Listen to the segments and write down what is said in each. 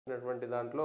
ఉన్నటువంటి దాంట్లో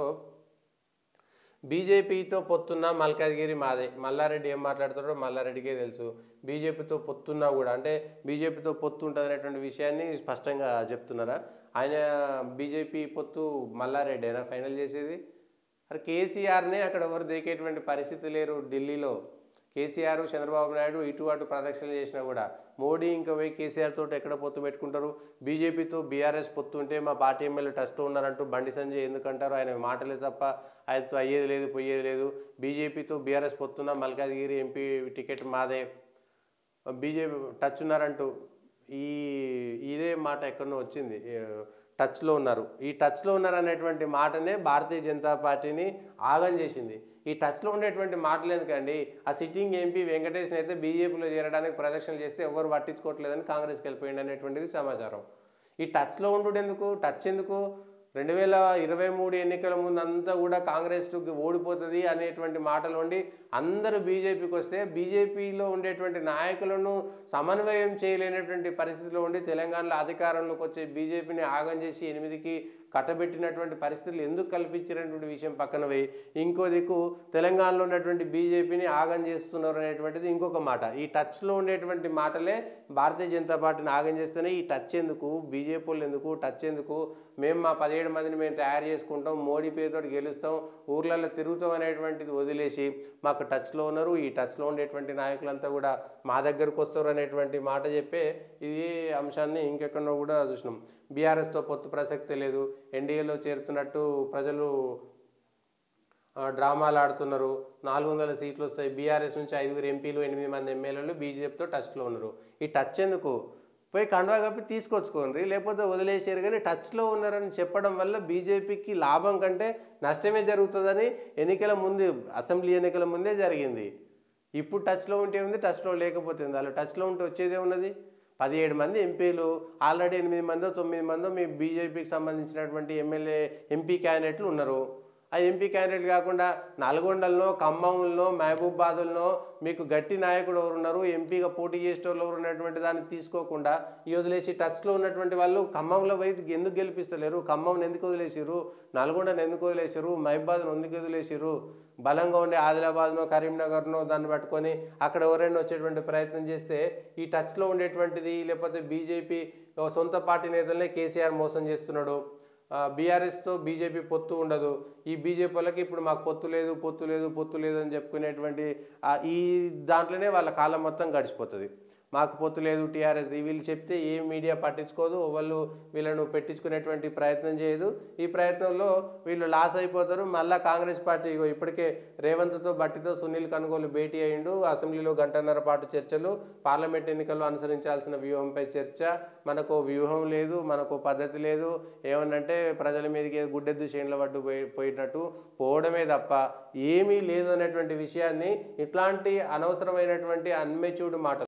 బీజేపీతో పొత్తున్న మల్కాజ్గిరి మాదే మల్లారెడ్డి ఏం మాట్లాడుతాడో మల్లారెడ్డికే తెలుసు బీజేపీతో పొత్తున్నా కూడా అంటే బీజేపీతో పొత్తు ఉంటుంది అనేటువంటి విషయాన్ని స్పష్టంగా చెప్తున్నారా ఆయన బీజేపీ పొత్తు మల్లారెడ్డేనా ఫైనల్ చేసేది మరి కేసీఆర్నే అక్కడ ఎవరు దేకేటువంటి పరిస్థితి లేరు ఢిల్లీలో కేసీఆర్ చంద్రబాబు నాయుడు ఇటు అటు ప్రదక్షిణలు చేసినా కూడా మోడీ ఇంకా పోయి కేసీఆర్ తోటి ఎక్కడ పొత్తు పెట్టుకుంటారు బీజేపీతో బీఆర్ఎస్ పొత్తు ఉంటే మా పార్టీ ఎమ్మెల్యే టచ్లో ఉన్నారంటూ బండి సంజయ్ ఎందుకంటారు ఆయన మాటలే తప్ప ఆయనతో అయ్యేది లేదు పోయేది లేదు బీజేపీతో బీఆర్ఎస్ పొత్తున్న మల్కాజ్గిరి ఎంపీ టికెట్ మాదే బీజేపీ టచ్ ఉన్నారంటూ ఈ ఇదే మాట ఎక్కడనో వచ్చింది ఏ, టచ్లో ఉన్నారు ఈ టచ్లో ఉన్నారు అనేటువంటి మాటనే భారతీయ జనతా పార్టీని ఆగం చేసింది ఈ టచ్లో ఉండేటువంటి మాటలు ఎందుకండి ఆ సిట్టింగ్ ఎంపీ వెంకటేష్ని అయితే బీజేపీలో చేరడానికి ప్రదక్షిణలు చేస్తే ఎవరు పట్టించుకోవట్లేదని కాంగ్రెస్కి వెళ్ళిపోయింది అనేటువంటిది సమాచారం ఈ టచ్లో ఉండు ఎందుకు టచ్ ఎందుకు రెండు వేల ఇరవై మూడు ఎన్నికల ముందు అంతా కూడా కాంగ్రెస్ ఓడిపోతుంది అనేటువంటి మాటలు ఉండి అందరూ బీజేపీకి వస్తే బీజేపీలో ఉండేటువంటి నాయకులను సమన్వయం చేయలేనటువంటి పరిస్థితిలో ఉండి తెలంగాణలో అధికారంలోకి వచ్చే బీజేపీని ఆగం చేసి ఎనిమిదికి కట్టబెట్టినటువంటి పరిస్థితులు ఎందుకు కల్పించినటువంటి విషయం పక్కన పోయి ఇంకో దిక్కు తెలంగాణలో ఉన్నటువంటి బీజేపీని ఆగం చేస్తున్నారు అనేటువంటిది ఇంకొక మాట ఈ టచ్లో ఉండేటువంటి మాటలే భారతీయ జనతా పార్టీని ఆగం చేస్తేనే ఈ టచ్ ఎందుకు బీజేపీ వాళ్ళు ఎందుకు టచ్ ఎందుకు మేము మా పదిహేడు మందిని మేము తయారు చేసుకుంటాం మోడీ పేరుతో గెలుస్తాం ఊర్లలో తిరుగుతాం అనేటువంటిది వదిలేసి మాకు టచ్లో ఉన్నారు ఈ టచ్లో ఉండేటువంటి నాయకులంతా కూడా మా దగ్గరకు వస్తారు అనేటువంటి మాట చెప్పే ఇది అంశాన్ని ఇంకెక్కడో కూడా చూసినాం బీఆర్ఎస్తో పొత్తు ప్రసక్తి లేదు ఎన్డీఏలో చేరుతున్నట్టు ప్రజలు ఆ, డ్రామాలు ఆడుతున్నారు నాలుగు వందల సీట్లు వస్తాయి బీఆర్ఎస్ నుంచి ఐదుగురు ఎంపీలు ఎనిమిది మంది ఎమ్మెల్యేలు బీజేపీతో టచ్లో ఉన్నారు ఈ టచ్ ఎందుకు పోయి కండువా కప్పి తీసుకొచ్చుకోండి లేకపోతే వదిలేసారు కానీ టచ్లో ఉన్నారని చెప్పడం వల్ల బీజేపీకి లాభం కంటే నష్టమే జరుగుతుందని ఎన్నికల ముందు అసెంబ్లీ ఎన్నికల ముందే జరిగింది ఇప్పుడు టచ్లో ఉంటే ఉంది టచ్లో లేకపోతే ఉంది అలా టచ్లో ఉంటే వచ్చేదే ఉన్నది పదిహేడు మంది ఎంపీలు ఆల్రెడీ ఎనిమిది మందో తొమ్మిది మందో మీ బీజేపీకి సంబంధించినటువంటి ఎమ్మెల్యే ఎంపీ క్యాండిడేట్లు ఉన్నారు ఆ ఎంపీ క్యాండిడేట్ కాకుండా నల్గొండల్లో ఖమ్మంలో మహబూబాదుల్లో మీకు గట్టి నాయకుడు ఎవరు ఉన్నారు ఎంపీగా పోటీ చేసేటోళ్ళు ఎవరు ఉన్నటువంటి దాన్ని తీసుకోకుండా ఈ వదిలేసి టచ్లో ఉన్నటువంటి వాళ్ళు ఖమ్మంలో పోయి ఎందుకు గెలిపిస్తలేరు ఖమ్మం ఎందుకు వదిలేసిరు నల్గొండను ఎందుకు వదిలేసిరు మహబూబాద్ను ఎందుకు వదిలేసిరు బలంగా ఉండే ఆదిలాబాద్నో కరీంనగర్నో దాన్ని పట్టుకొని అక్కడ ఎవరైనా వచ్చేటువంటి ప్రయత్నం చేస్తే ఈ టచ్లో ఉండేటువంటిది లేకపోతే బీజేపీ సొంత పార్టీ నేతలనే కేసీఆర్ మోసం చేస్తున్నాడు బీఆర్ఎస్తో బీజేపీ పొత్తు ఉండదు ఈ బీజేపీ వాళ్ళకి ఇప్పుడు మాకు పొత్తు లేదు పొత్తు లేదు పొత్తు లేదు అని చెప్పుకునేటువంటి ఆ, ఈ దాంట్లోనే వాళ్ళ కాలం మొత్తం గడిచిపోతుంది మాకు పొత్తు లేదు టీఆర్ఎస్ వీళ్ళు చెప్తే ఏ మీడియా పట్టించుకోదు వాళ్ళు వీళ్ళను పెట్టించుకునేటువంటి ప్రయత్నం చేయదు ఈ ప్రయత్నంలో వీళ్ళు లాస్ అయిపోతారు మళ్ళీ కాంగ్రెస్ పార్టీ ఇగో ఇప్పటికే రేవంత్తో బట్టితో సునీల్ కనుగోలు భేటీ అయిండు అసెంబ్లీలో గంటన్నర పాటు చర్చలు పార్లమెంట్ ఎన్నికల్లో అనుసరించాల్సిన వ్యూహంపై చర్చ మనకు వ్యూహం లేదు మనకు పద్ధతి లేదు ఏమన్నంటే ప్రజల మీదకి గుడ్డెద్దు చేనుల పడ్డు పోయి పోయినట్టు పోవడమే తప్ప ఏమీ లేదు అనేటువంటి విషయాన్ని ఇట్లాంటి అనవసరమైనటువంటి అన్మెచ్యూర్డ్ మాటలు